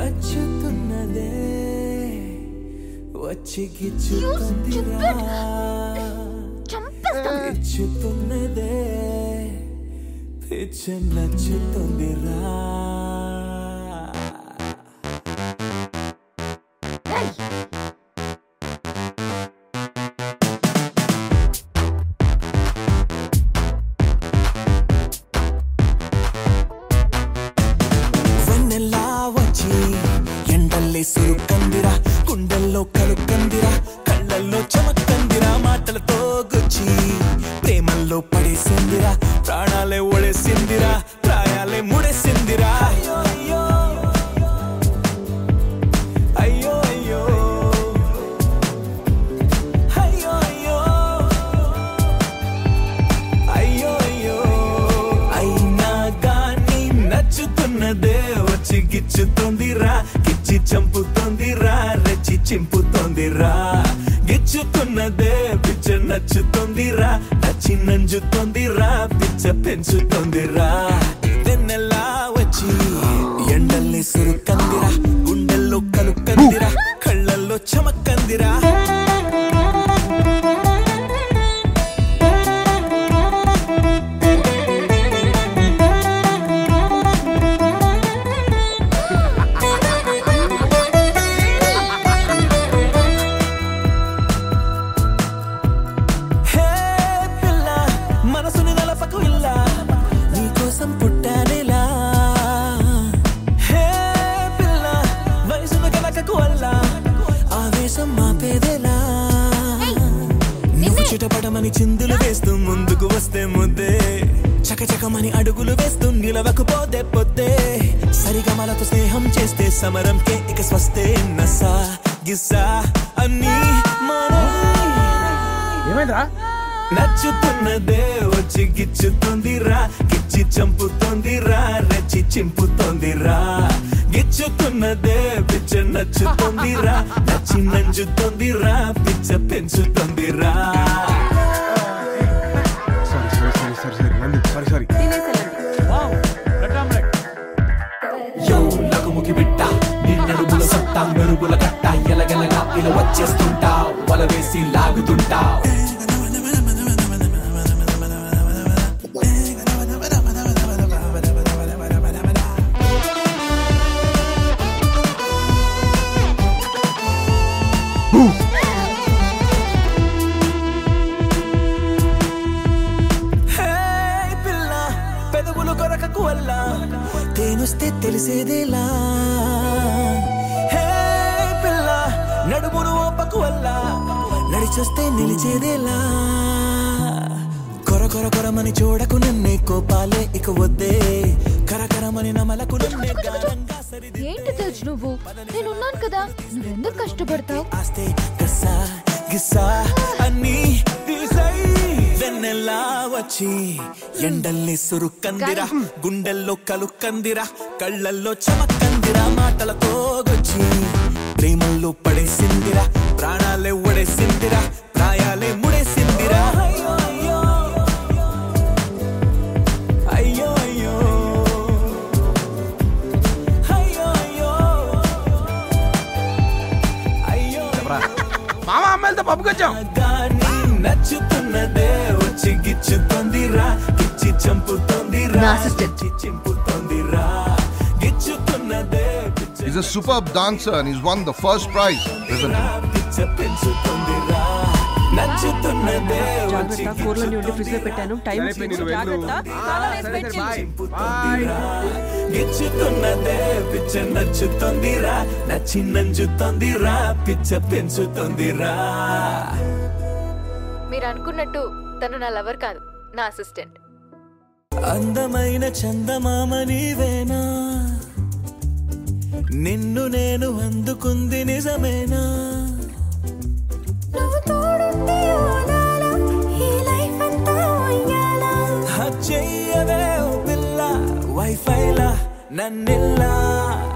నచ్చుతున్నదే వచ్చి గిచ్చుతుందిరా ఇచ్చుతున్నదే పిచ్చ నచ్చుతుందిరా వెన్నెలా వచ్చి ఎండల్లే సురుకందిరా గుండెల్లో కలుకందిరా కళ్ళల్లో చమకందిరా మాటలతో గుచ్చి ప్రేమల్లో పడేసిందిరా ప్రాణాలే ఒడేసిందిరా ప్రాయాలే ముడేసిందిరా అయ్యో అయ్యో అయ్యో అయ్యో అయ్యో అయ్యో అయ్యో అయినా గాని నచ్చుతున్నదే వచ్చి గిచ్చుతోందిరా గిచ్చి చంపుతోందిరా రెచ్చి చింపుతోందిరా గిచ్చుతున్నదే పిచ్చ నచ్చుతోందిరా నచ్చి నంజుతోందిరా పిచ్చ పెంచుతోందిరా వెన్నెలా వచ్చి ఎండల్ని సురుకందిరా గుండెల్లో కలుకందిరా కళ్ళల్లో చమకందిరా హే పిల్ల మనసుని నలపకు ఇల్ల నీకోసం పుట్టానేలా హే పిల్ల వయసును కలకకు వల్ల ఆవేశం మాపేదేలా నువ్వు చిటపటమని చిందులు వేస్తూ ముందుకు వస్తే ముద్దే చకచకమని అడుగులు వేస్తూ నిలవకపోతే పొద్దే సరిగమలతో స్నేహం చేస్తే సమరంకే ఇక స్వస్తే నసా గిస్సా అన్నీ మన ఏమైందిరా నచ్చుతున్నదే వచ్చి గిచ్చుతుందిరా గిచ్చి చంపుతోందిరా రెచ్చి చింపుతోందిరా గిచ్చుతున్నదే పిచ్చ నచ్చుతోందిరా నచ్చి నంజుతోందిరా పిచ్చ పెంచుతోందిరా sorry sorry sorry sorry sorry నంది సారీ సారీ యో నగుముకి బిట్ట నిన్నడుగుల సత్తా మెరుగుల కట్ట ఎలగెలగా ఇలా వచ్చేస్తుంటా వల వేసి లాగుతుంటా హే పిల్ల పెదవులు కొరకకు వల్ల తేనొస్తే తెలిసేదేలా హే పిల్ల నడుమును ఓపకు వల్ల నడిచొస్తే నిలిచేదేలా కొర కొర కొరమని చూడకు నన్నే కోపాలే ఇక వద్దే కరకరమని నమలకు నన్నే గానంగా సరిది ఏంటి తెలుసు నువ్వు నేనున్నాను కదా నువ్వెందుకు కష్టపడతావు ఆస్తే గసా గిసా అన్ని తీసై వెన్నెలా వచ్చి ఎండల్ని సురుకందిరా గుండెల్లో కలుకందిరా కళ్ళల్లో చమకందిరా మాటలతో గొచ్చి ప్రేమల్లో పడేసిందిరా ప్రాణాలే ఒడేసిందిరా ప్రాయాలే ముడేసిందిరా అయ్యో అయ్యో అయ్యో అయ్యో అయ్యో అయ్యో అయ్యో మామ అమ్మాయిలతో పప్పుకి వచ్చాం గాని నచ్చుతున్నదే వచ్చి గిచ్చుతోందిరా గిచ్చి చంపుతోందిరా నా assistant. గిచ్చి చింపుతోందిరా గిచ్చుతున్నదే పిచ్చ He's a superb dancer and he's won the first prize. Isn't he? పిచ్చ పెంచుతోందిరా నచ్చుతున్నదే వచ్చి జాగ్రత్త కూరలని ఉండి ఫ్రిడ్జ్ లో పెట్టాను టైం సరే, పిన్ని, నువ్వు వెళ్ళు. జాగ్రత్త ఆ, చాలా వేసి సరే, సరే, పెట్టి. బాయ్. చింపుతోందిరా గిచ్చుతున్నదే పిచ్చ నచ్చుతోందిరా నచ్చి నంజుతోందిరా పిచ్చ పెంచుతోందిరా మీరు అనుకున్నట్టు తను నా లవర్ కాదు నా అసిస్టెంట్ అందమైన చందమామ నీవేనా నిన్ను నేను అందుకుంది నిజమేనా చెయ్యవే ఓ పిల్ల వైఫైలా నన్నిల్లా